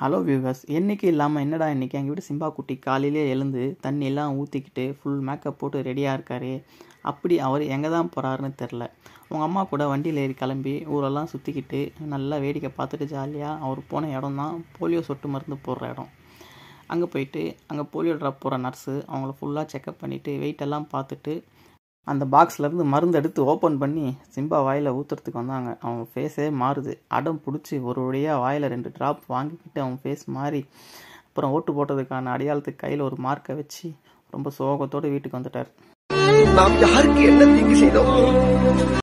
hello viewers என்னைக்கு இல்லாமல் என்னடா இன்னைக்கு எங்கள் வீட்டு சிம்பா குட்டி காலையிலே எழுந்து தண்ணி எல்லாம் ஊற்றிக்கிட்டு ஃபுல் மேக்கப் போட்டு ரெடியாக இருக்காரு அப்படி அவர் எங்கே தான் போகிறாருன்னு தெரில உங்கள் அம்மா கூட வண்டியில் ஏறி கிளம்பி ஊரெல்லாம் சுற்றிக்கிட்டு நல்லா வேடிக்கை பார்த்துட்டு ஜாலியாக அவர் போன இடம் தான் போலியோ சொட்டு மருந்து போடுற இடம் அங்கே போயிட்டு அங்கே போலியோ ட்ராப் போகிற நர்ஸு அவங்கள ஃபுல்லாக செக்கப் பண்ணிவிட்டு வெயிட் எல்லாம் பார்த்துட்டு அந்த பாக்ஸ்லேருந்து மருந்து எடுத்து ஓப்பன் பண்ணி சிம்பா வாயில் ஊற்றுறதுக்கு வந்தாங்க அவங்க ஃபேஸே மாறுது அடம் பிடிச்சி ஒரு வழியாக வாயில் ரெண்டு ட்ராப் வாங்கிக்கிட்டு அவங்க ஃபேஸ் மாறி அப்புறம் ஓட்டு போட்டதுக்கான அடையாளத்துக்கு கையில் ஒரு மார்க்கை வச்சு ரொம்ப சோகத்தோடு வீட்டுக்கு வந்துட்டார் நாம் யாருக்கு என்ன தீங்கு செய்தோம்